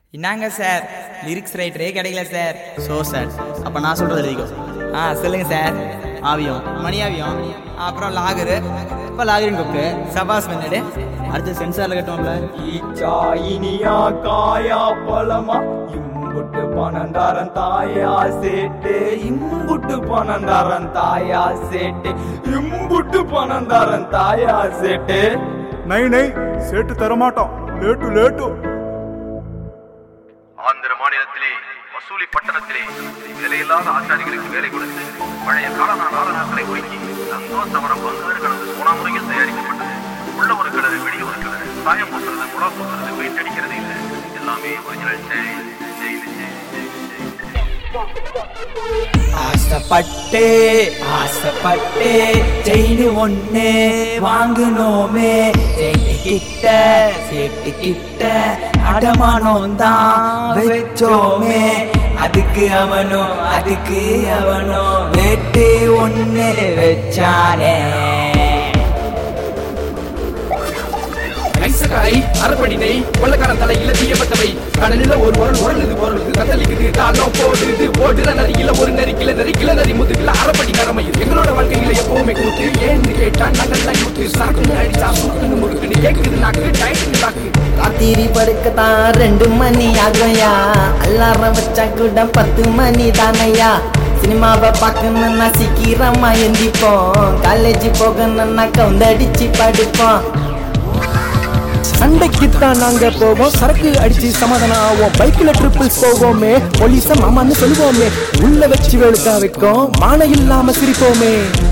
என்னங்க sir lyrics ரைட்டரே கிடைக்கல sir so sir அப்போ நான் சொல்கிறது எழுதிக்கோ ஆ சொல்லுங்க சார் ஆவியம் மணி ஆவியம் அப்புறம் லாகரு இப்போ லாகிரின் கொக்கு சபாஸ் மென்னடு அடுத்து சென்சாரில் கட்டுவோம்ல ஈச்சா இனியா காயா பழமா இம்புட்டு பணந்தாரன் தாயா சேட்டு இம்புட்டு பணந்தாரன் தாயா சேட்டு இம்புட்டு பணந்தாரன் தாயா சேட்டு நை நை சேட்டு தரமாட்டோம் லேட்டு லேட்டு ஆந்திர மாநிலத்திலே வசூலி பட்டணத்திலே வேலையில்லாத ஆச்சாரிகளுக்கு வேலை கொடுத்து பழைய காலனா நாளனாக்களை ஒதுக்கி சந்தோஷவரம் பங்குகள் கடந்து சோனாமுறையில் தயாரிக்கப்பட்டது உள்ள ஒரு கிணறு வெளியே ஒரு கிணறு சாயம் பூசுறது குடா பூசுறது பெயிண்ட் அடிக்கிறது இல்லை எல்லாமே ஒரிஜினல் ஜெயில் ஜெயில் ஜெயில் ஆசைப்பட்டு ஆசைப்பட்டு செயின் ஒண்ணு வாங்குனோமே சேட்டு கிட்ட சேட்டு கிட்ட அடமானம் தான் வச்சோமே அதுக்கு அவனும் அதுக்கு அவனும் வெட்டு ஒண்ணு வச்சானே ஐசகாய் அரப்படி நெய் கொள்ளக்காரன் தலையில தீயப்பட்டவை கடலில ஒரு உரல் உரலுது பொருளுது கத்தலிக்குது காலம் போடுது போடுற நரியில ஒரு நரிக்கில நரிக்கில நரி முதுகில அரப்படி கடமையில் எங்களோட வாழ்க்கையில எப்பவுமே கூத்து ஏன்னு கேட்டா நாங்கெல்லாம் கூத்து சாக்குன்னு அடிச்சா சுக்குன்னு முடுக்குன்னு கேக்குது நாக்கு டயட்டுன்னு நாக்கு ராத்திரி படுக்கத்தான் ரெண்டு மணி ஆகும்யா அல்லாரம் வச்சா கூட பத்து மணி தானையா சினிமாவை பார்க்கணும்னா சீக்கிரமா எந்திப்போம் காலேஜ் போகணும்னா கவுந்தடிச்சு படுப்போம் சண்டைக்குத்தான் நாங்க போவோம் சரக்கு அடிச்சு சமாதானம் ஆவோம் பைக்ல ட்ரிப்பிள்ஸ் போவோமே போலீஸ மாமான்னு சொல்லுவோமே உள்ள வச்சு வெளுத்தா வைக்கும் மான இல்லாம சிரிப்போமே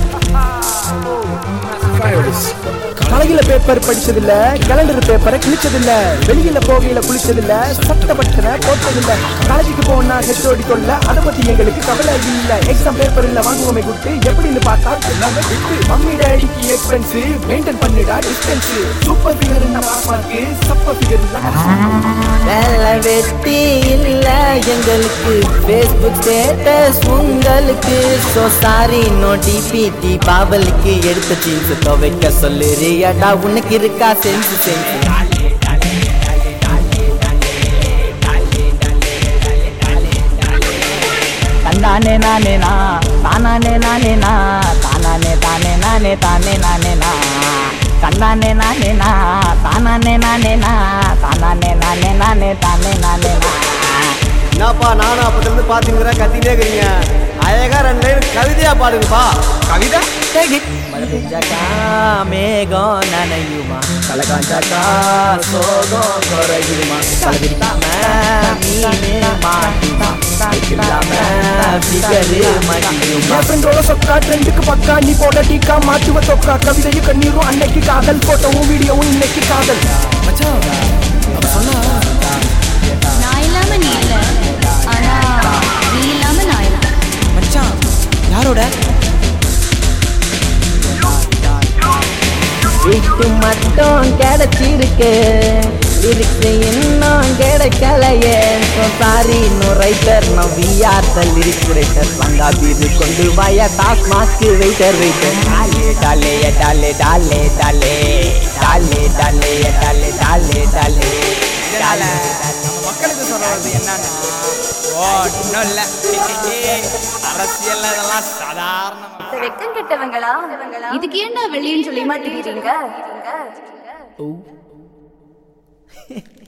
தலையில பேப்பர் படிச்சதில்ல கேலண்டர் பேப்பரை கிழிச்சதில்ல வெளியில போகையில குளிச்சதில்ல சட்ட பட்டனை போட்டதில்ல காலேஜுக்கு போனா ஹெச்ஓடி கொள்ள அதை பத்தி எங்களுக்கு கவலை இல்ல எக்ஸாம் பேப்பர் இல்ல வாங்குவோமே குட்டு எப்படின்னு பார்த்தா எல்லாமே விட்டு மம்மி டேடிக்கு எக்ஸ்பென்ஸ் மெயின்டைன் பண்ணுடா டிஸ்டன்ஸ் சூப்பர் ஃபிகர் பாப்பாக்கு சப்பர் ஃபிகர் வேலை வெட்டி இல்ல எங்களுக்கு ஃபேஸ்புக் ஸ்டேட்டஸ் உங்களுக்கு சோ சாரி நோ டிபி தீபாவளிக்கு எடுத்த ஜீன்ஸ் துவைக்க சொல்லுறியாடா உனக்கு இருக்கா சென்ஸ் சென்ஸ் தந்தானே நானே நா தானானே நானே நா தானானே தானே நானே தானே நானே நா தந்தானே நானே நா தானானே நானே நா தானானே நானே நானே தானே நானே நா என்னப்பா நானும் அப்போதுலேருந்து பார்த்துக்கிறேன் கத்திட்டே இருக்கிறீங்க அழகா ரெண்டு லைன் கவிதையா பாடுங்கப்பா கவிதை மழை பெஞ்சாக்கா மேகம் நனையுமா தலை காஞ்சாக்கா சோகம் குறையுமா தலை விரிக்காம மீனு மாட்டுமா இல்லாம பிகரு மடியுமா என் ஃப்ரெண்டோட சொக்கா ட்ரெண்டுக்கு பக்கா நீ போட டீக்கா மாட்டுவ தொக்கா கவிதையும் கண்ணீரும் அன்னைக்கு காதல் போட்டோவும் வீடியோவும் இன்னைக்கு காதல் நான் இல்லாம நீ இல்ல ஆனா நீ இல்லாம நான் இல்ல மச்சான் யாரோட வீட்டு மட்டும் கிடைச்சிருக்கு லிரிக்ஸ் இன்னும் கிடைக்கலையே sorry no writer no we are the lyrics writer வந்தா பீரு கொண்டு வாயா டாஸ் மாஸ்க் வெயிட்டர் வெயிட்டர் டாலே டாலே டாலே டாலே டாலே டாலே டாலே டாலே டாலே இதனால நம்ம மக்களுக்கு சொல்றது என்னன்னா ஒன்றும் இல்லை அரசியல்ல இதெல்லாம் சாதாரணம் வெக்கம் கெட்டவங்களா இதுக்கு ஏன்டா வெளியன்னு சொல்லி மாட்டேங்கிறீங்க